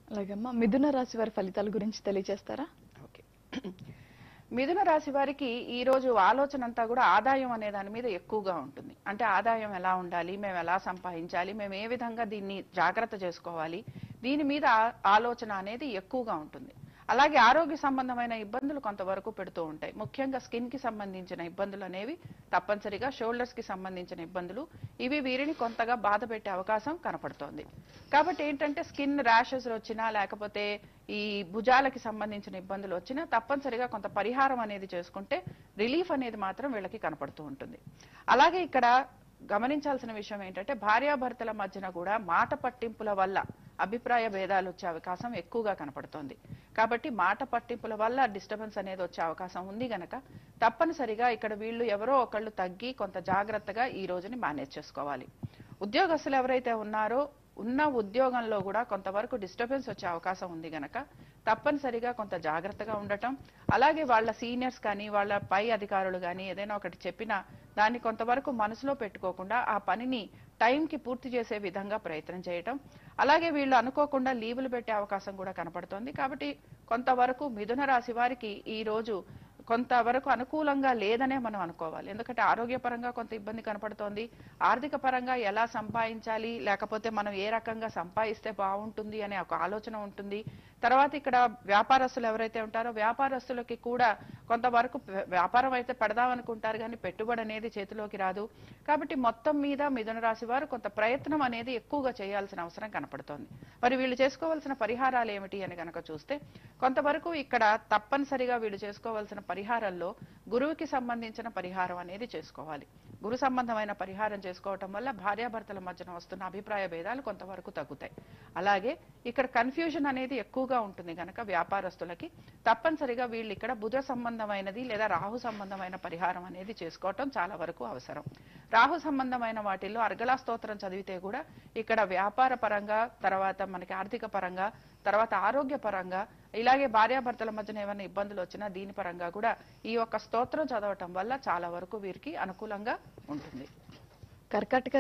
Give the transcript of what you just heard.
అలాగమ్మా మిథున రాశి వారి ఫలితాల గురించి తెలియజేస్తారా ఓకే మిథున రాశి వారికి ఈ రోజు ఆలోచన అంతా కూడా ఆదాయం అనే దాని మీద ఎక్కువగా ఉంటుంది అంటే ఆదాయం ఎలా ఉండాలి మేము ఎలా సంపాదించాలి మేము ఏ విధంగా దీన్ని జాగ్రత్త చేసుకోవాలి దీని మీద ఆ- ఆలోచన అనేది ఎక్కువగా ఉంటుంది అలాగే ఆరోగ్య సంబంధమైన ఇబ్బందులు కొంతవరకు పెడుతూ ఉంటాయి ముఖ్యంగా స్కిన్ కి సంబంధించిన ఇబ్బందులు అనేవి తప్పనిసరిగా షోల్డర్స్ కి సంబంధించిన ఇబ్బందులు ఇవి వీరిని కొంతగా బాధ పెట్టే అవకాశం కనపడుతోంది కాబట్టి ఏంటంటే స్కిన్ ర్యాషెస్ వచ్చినా లేకపోతే ఈ భుజాలకి సంబంధించిన ఇబ్బందులు వచ్చినా తప్పనిసరిగా కొంత పరిహారం అనేది చేసుకుంటే రిలీఫ్ అనేది మాత్రం వీళ్ళకి కనపడుతూ ఉంటుంది అలాగే ఇక్కడ గమనించాల్సిన విషయం ఏంటంటే భార్యాభర్తల మధ్యన కూడా మాట పట్టింపుల వల్ల అభిప్రాయ భేదాలు వచ్చే అవకాశం ఎక్కువగా కనపడుతోంది కాబట్టి మాట పట్టింపుల వల్ల డిస్టర్బెన్స్ అనేది వచ్చే అవకాశం ఉంది గనక తప్పనిసరిగా ఇక్కడ వీళ్ళు ఎవరో ఒకళ్ళు తగ్గి కొంత జాగ్రత్తగా ఈ రోజుని మేనేజ్ చేసుకోవాలి ఉద్యోగస్తులు ఎవరైతే ఉన్నారో ఉన్న ఉద్యోగంలో కూడా కొంతవరకు డిస్టర్బెన్స్ వచ్చే అవకాశం ఉంది గనక తప్పనిసరిగా కొంత జాగ్రత్తగా ఉండటం అలాగే వాళ్ళ సీనియర్స్ కానీ వాళ్ళ పై అధికారులు కానీ ఏదైనా ఒకటి చెప్పినా దాన్ని కొంతవరకు మనసులో పెట్టుకోకుండా ఆ పనిని టైంకి పూర్తి చేసే విధంగా ప్రయత్నం చేయటం అలాగే వీళ్ళు అనుకోకుండా లీవులు పెట్టే అవకాశం కూడా కనపడుతోంది కాబట్టి కొంతవరకు మిథున రాశి వారికి ఈ రోజు కొంతవరకు అనుకూలంగా లేదనే మనం అనుకోవాలి ఎందుకంటే ఆరోగ్యపరంగా కొంత ఇబ్బంది కనపడుతోంది ఆర్థిక పరంగా ఎలా సంపాదించాలి లేకపోతే మనం ఏ రకంగా సంపాదిస్తే బాగుంటుంది అనే ఒక ఆలోచన ఉంటుంది తర్వాత ఇక్కడ వ్యాపారస్తులు ఎవరైతే ఉంటారో వ్యాపారస్తులకి కూడా కొంతవరకు వ్య- వ్యాపారం అయితే పెడదాం అనుకుంటారు కానీ పెట్టుబడి అనేది చేతిలోకి రాదు కాబట్టి మొత్తం మీద మిథున రాశి వారు కొంత ప్రయత్నం అనేది ఎక్కువగా చేయాల్సిన అవసరం కనపడుతోంది మరి వీళ్ళు చేసుకోవాల్సిన పరిహారాలు ఏమిటి అని గనక చూస్తే కొంతవరకు ఇక్కడ తప్పనిసరిగా వీళ్ళు చేసుకోవాల్సిన పరిహారాల్లో గురువుకి సంబంధించిన పరిహారం అనేది చేసుకోవాలి గురు సంబంధమైన పరిహారం చేసుకోవటం వల్ల భార్యాభర్తల మధ్యన వస్తున్న అభిప్రాయ భేదాలు కొంతవరకు తగ్గుతాయి అలాగే ఇక్కడ కన్ఫ్యూజన్ అనేది ఎక్కువగా ఉంటుంది గనక వ్యాపారస్తులకి తప్పనిసరిగా వీళ్ళు ఇక్కడ బుధ సంబంధమైనది లేదా రాహు సంబంధమైన పరిహారం అనేది చేసుకోవటం చాలా వరకు అవసరం రాహు సంబంధమైన వాటిల్లో అర్గళా స్తోత్రం చదివితే కూడా ఇక్కడ వ్యాపార పరంగా తర్వాత మనకి ఆర్థిక పరంగా తర్వాత ఆరోగ్య పరంగా ఇలాగే భార్యాభర్తల మధ్యన ఏమైనా ఇబ్బందులు వచ్చినా దీని పరంగా కూడా ఈ యొక్క స్తోత్రం చదవటం వల్ల చాలా వరకు వీరికి అనుకూలంగా ఉంటుంది కర్కాటక